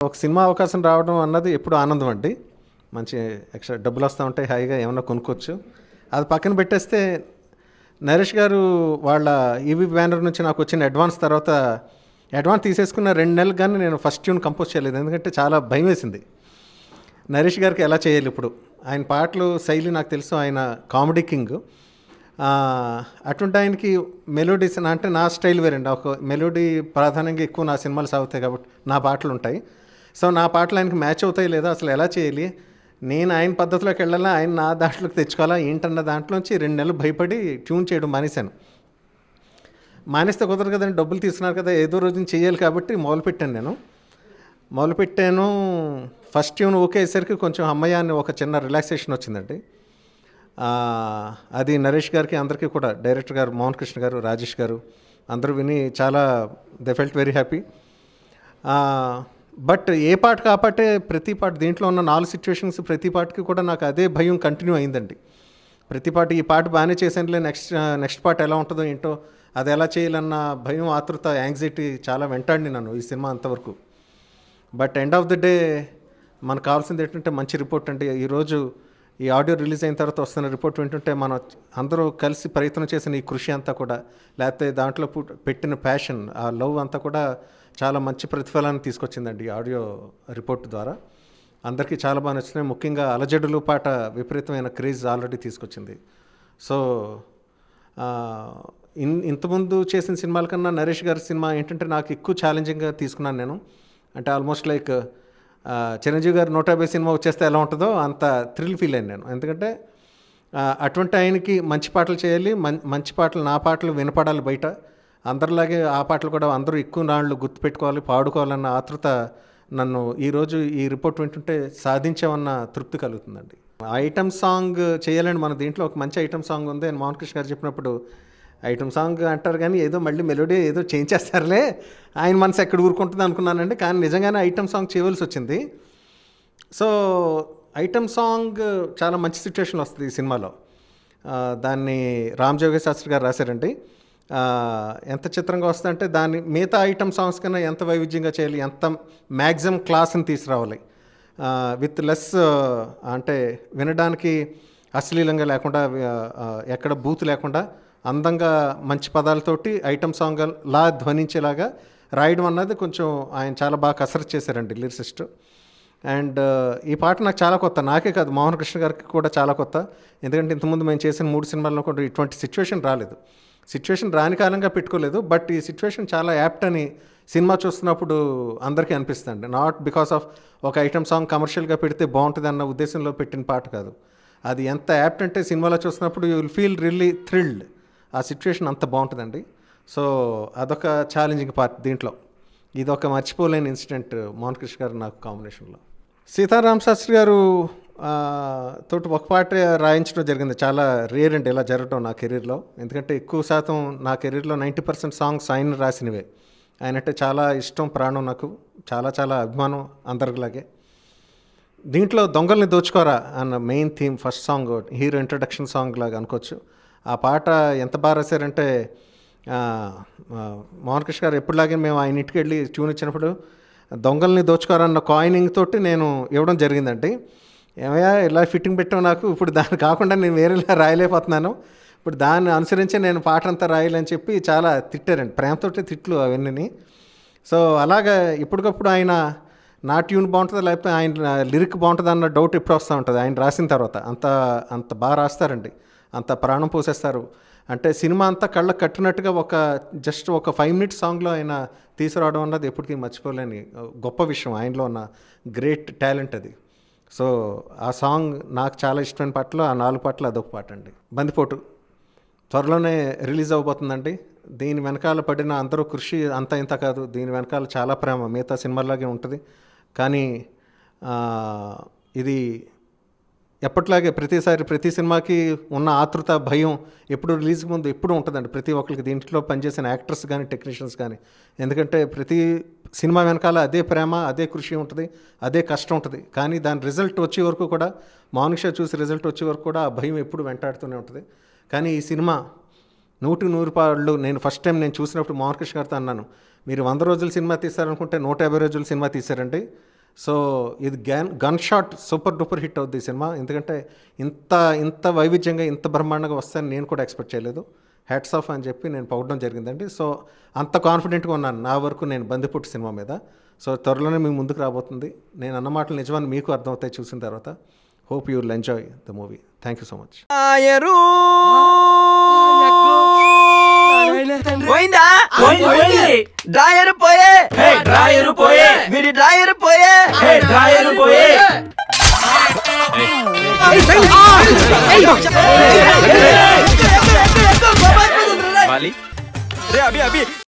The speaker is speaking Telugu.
ఒక సినిమా అవకాశం రావడం అన్నది ఎప్పుడు ఆనందం అండి మంచి ఎక్స్ట్రా డబ్బులు వస్తూ ఉంటాయి హాయిగా ఏమన్నా కొనుక్కోవచ్చు అది పక్కన పెట్టేస్తే నరేష్ గారు వాళ్ళ ఈవీ బ్యానర్ నుంచి నాకు వచ్చిన అడ్వాన్స్ తర్వాత అడ్వాన్స్ తీసేసుకున్న రెండు నెలలు కానీ నేను ఫస్ట్ ట్యూన్ కంపోజ్ చేయలేదు ఎందుకంటే చాలా భయం వేసింది నరేష్ గారికి ఎలా చేయాలి ఇప్పుడు ఆయన పాటలు శైలి నాకు తెలుసు ఆయన కామెడీ కింగ్ ఆ, అటువంటి ఆయనకి మెలోడీస్ అంటే నా స్టైల్ వేరండి ఒక మెలోడీ ప్రాధాన్యంగా ఎక్కువ నా సినిమాలు సాగుతాయి కాబట్టి నా పాటలు ఉంటాయి సో నా పాటలు ఆయనకి మ్యాచ్ అవుతాయి లేదా అసలు ఎలా చేయాలి నేను ఆయన పద్ధతిలోకి వెళ్ళాలా ఆయన నా దాంట్లోకి తెచ్చుకోవాలా ఏంటన్న దాంట్లోంచి రెండు నెలలు భయపడి ట్యూన్ చేయడం మానేశాను మానేస్తే కుదరదు కదండి డబ్బులు తీసుకున్నారు కదా ఏదో రోజున చేయాలి కాబట్టి మొదలుపెట్టాను నేను మొదలుపెట్టాను ఫస్ట్ ట్యూన్ ఓకే అయ్యేసరికి కొంచెం అమ్మయ్య అని ఒక చిన్న రిలాక్సేషన్ వచ్చిందండి ఆ, అది నరేష్ గారికి అందరికీ కూడా డైరెక్టర్ గారు మోహన్ కృష్ణ గారు రాజేష్ గారు అందరూ విని చాలా they felt very happy but ఏ పాట కాపాటే ప్రతి పాట దీంట్లో ఉన్న నాలుగు సిచ్యువేషన్స్ ప్రతి పాటకి కూడా నాకు అదే భయం కంటిన్యూ అయిందండి ప్రతి పాట ఈ పాట బాగానే చేశానులే నెక్స్ట్ నెక్స్ట్ పాట ఎలా ఉంటుందో ఏంటో అది ఎలా చేయాలన్న భయం ఆతృత యాంగ్జైటీ చాలా వెంటాడి నన్ను ఈ సినిమా అంతవరకు but end of the day మనకు కావాల్సింది ఏంటంటే మంచి రిపోర్ట్ అంటే ఈరోజు ఈ ఆడియో రిలీజ్ అయిన తర్వాత వస్తున్న రిపోర్ట్ వింటుంటే మనం అందరూ కలిసి ప్రయత్నం చేసిన ఈ కృషి అంతా కూడా లేకపోతే దాంట్లో పుట్- పెట్టిన ప్యాషన్ ఆ లవ్ అంతా కూడా చాలా మంచి ప్రతిఫలాన్ని తీసుకొచ్చిందండి ఈ ఆడియో రిపోర్ట్ ద్వారా అందరికీ చాలా బాగా నచ్చుతున్నాయి ముఖ్యంగా అలజడులు పాట విపరీతమైన క్రేజ్ ఆల్రెడీ తీసుకొచ్చింది సో ఆ, ఇన్ ఇంతకుముందు చేసిన సినిమాల కన్నా నరేష్ గారి సినిమా ఏంటంటే నాకు ఎక్కువ ఛాలెంజింగ్గా తీసుకున్నాను నేను అంటే ఆల్మోస్ట్ లైక్ ఆ, చిరంజీవి గారు నూట యాభై సినిమా వచ్చేస్తే ఎలా ఉంటుందో అంత థ్రిల్ ఫీల్ అయ్యాను నేను ఎందుకంటే ఆ, అటువంటి ఆయనకి మంచి పాటలు చేయాలి మం మంచి పాటలు నా పాటలు వినపడాలి బయట అందరిలాగే ఆ పాటలు కూడా అందరూ ఎక్కువ నాళ్ళు గుర్తుపెట్టుకోవాలి పాడుకోవాలన్న ఆతృత నన్ను ఈరోజు ఈ రిపోర్ట్ వింటుంటే సాధించామన్న తృప్తి కలుగుతుందండి ఐటమ్ సాంగ్ చేయాలని మన దీంట్లో ఒక మంచి ఐటమ్ సాంగ్ ఉంది అని మోహన్ కృష్ణ గారు చెప్పినప్పుడు ఐటమ్ సాంగ్ అంటారు కానీ ఏదో మళ్ళీ మెలోడీ ఏదో చేంజ్ చేస్తారులే ఆయన మనసు ఎక్కడ ఊరుకుంటుంది అనుకున్నానండి కానీ నిజంగానే ఐటమ్ సాంగ్ చేయవలసి వచ్చింది సో ఐటమ్ సాంగ్ చాలా మంచి సిచ్యువేషన్ వస్తుంది ఈ సినిమాలో ఆ, దాన్ని రామ్ జోగే శాస్త్రి గారు రాశారండి ఆ, ఎంత చిత్రంగా వస్తుందంటే దాని మిగతా ఐటమ్ సాంగ్స్ కన్నా ఎంత వైవిధ్యంగా చేయాలి ఎంత మ్యాక్సిమం క్లాస్ని తీసుకురావాలి విత్ లెస్ అంటే వినడానికి అశ్లీలంగా లేకుండా ఆ, ఎక్కడ బూత్ లేకుండా అందంగా మంచి పదాలతోటి ఐటమ్ సాంగ్ లా ధ్వనించేలాగా రాయడం అన్నది కొంచెం ఆయన చాలా బాగా కసరత్ చేశారండి లిరిసిస్ట్ అండ్ ఈ పాట నాకు చాలా కొత్త నాకే కాదు మోహన్ కృష్ణ గారికి కూడా చాలా కొత్త ఎందుకంటే ఇంతకుముందు మేము చేసిన మూడు సినిమాల్లో కూడా ఇటువంటి సిచ్యువేషన్ రాలేదు సిచ్యువేషన్ రాని కాలంగా పెట్టుకోలేదు బట్ ఈ సిచ్యువేషన్ చాలా యాప్ట్ అని సినిమా చూస్తున్నప్పుడు అందరికీ అనిపిస్తుంది నాట్ బికాస్ ఆఫ్ ఒక ఐటమ్ సాంగ్ కమర్షియల్గా పెడితే బాగుంటుంది అన్న ఉద్దేశంలో పెట్టిన పాట కాదు అది ఎంత యాప్ట్ అంటే సినిమాలో చూసినప్పుడు you will feel really thrilled ఆ సిచ్యువేషన్ అంత బాగుంటుందండి సో అదొక ఛాలెంజింగ్ పార్ట్ దీంట్లో ఇది ఒక మర్చిపోలేని ఇన్సిడెంట్ మోహన్ కృష్ణ గారు నాకు కాంబినేషన్లో సీతారాం శాస్త్రి గారు ఆ, తోటి ఒక పాట రాయించడం జరిగింది చాలా రేర్ అండి ఇలా జరగడం నా కెరీర్లో ఎందుకంటే ఎక్కువ శాతం నా కెరీర్లో నైంటీ పర్సెంట్ సాంగ్స్ ఆయన రాసినవే ఆయన అంటే చాలా ఇష్టం ప్రాణం నాకు చాలా చాలా అభిమానం అందరిలాగే దీంట్లో దొంగల్ని దోచుకోరా అన్న main theme first song hero introduction song లాగా అనుకోవచ్చు ఆ పాట ఎంత బాగా రాశారంటే ఆ, ఆ, మోహన్ కృష్ణ గారు ఎప్పుడులాగే మేము ఆయన ఇంటికి వెళ్ళి ట్యూన్ ఇచ్చినప్పుడు దొంగల్ని దోచుకోరన్న కాయినింగ్ తోటి నేను ఇవ్వడం జరిగిందండి ఏమయ్యా ఇలా ఫిట్టింగ్ పెట్టావు నాకు ఇప్పుడు దాన్ని కాకుండా నేను వేరేలా రాయలేకపోతున్నాను ఇప్పుడు దాన్ని అనుసరించి నేను పాట అంతా రాయాలని చెప్పి చాలా తిట్టారండి ప్రేమతోటి తిట్లు అవన్నీ సో అలాగా ఇప్పటికప్పుడు ఆయన నా ట్యూన్ బాగుంటుందా లేకపోతే ఆయన లిరిక్ బాగుంటుందా అన్న డౌట్ ఎప్పుడు వస్తూ ఉంటుంది ఆయన రాసిన తర్వాత అంత అంత బాగా రాస్తారండి అంత ప్రాణం పోసేస్తారు అంటే సినిమా అంతా కళ్ళకు కట్టినట్టుగా ఒక జస్ట్ ఒక ఫైవ్ మినిట్స్ సాంగ్లో ఆయన తీసుకురావడం అన్నది ఎప్పటికీ మర్చిపోలేని గొప్ప విషయం ఆయనలో ఉన్న గ్రేట్ టాలెంట్ అది సో ఆ సాంగ్ నాకు చాలా ఇష్టమైన పాటలో ఆ నాలుగు పాటలు అదొక పాట అండి బందిపోటు త్వరలోనే రిలీజ్ అవబోతుందండి దీని వెనకాల పడిన అందరూ కృషి అంత ఇంత కాదు దీని వెనకాల చాలా ప్రేమ మిగతా సినిమాలాగే ఉంటుంది కానీ ఆ, ఇది ఎప్పట్లాగే ప్రతిసారి ప్రతి సినిమాకి ఉన్న ఆతృత భయం ఎప్పుడు రిలీజ్ ముందు ఎప్పుడు ఉంటుందండి ప్రతి ఒక్కరికి దీంట్లో పనిచేసిన యాక్టర్స్ కానీ టెక్నీషియన్స్ కానీ ఎందుకంటే ప్రతి సినిమా వెనకాల అదే ప్రేమ అదే కృషి ఉంటుంది అదే కష్టం ఉంటుంది కానీ దాని రిజల్ట్ వచ్చే వరకు కూడా మార్నింగ్ షో చూసి రిజల్ట్ వచ్చే వరకు కూడా ఆ భయం ఎప్పుడు వెంటాడుతూనే ఉంటుంది కానీ ఈ సినిమా నూటి నూరు పాళ్ళు నేను ఫస్ట్ టైం నేను చూసినప్పుడు మోహన్ కృష్ణ గారితో అన్నాను మీరు వంద రోజుల సినిమా తీస్తారనుకుంటే నూట యాభై రోజుల సినిమా తీశారండి సో ఇది గ్యాన్ gun shot super duper hit అవుద్ది ఈ సినిమా ఎందుకంటే ఇంత ఇంత వైవిధ్యంగా ఇంత బ్రహ్మాండంగా వస్తాయని నేను కూడా ఎక్స్పెక్ట్ చేయలేదు హ్యాట్స్ ఆఫ్ అని చెప్పి నేను పొగడం జరిగిందండి సో అంత కాన్ఫిడెంట్గా ఉన్నాను నా వరకు నేను బందిపుట్టు సినిమా మీద సో త్వరలోనే మీ ముందుకు రాబోతుంది నేను అన్న మాటలు నిజమని మీకు అర్థమవుతాయి చూసిన తర్వాత hope you will enjoy the movie thank you so much ఆయరు పోయిందా డ్రాయర్ పోయే డ్రాయరు పోయే వీడి డ్రాయర్ పోయే డ్రాయరు పోయే రే అభి అభి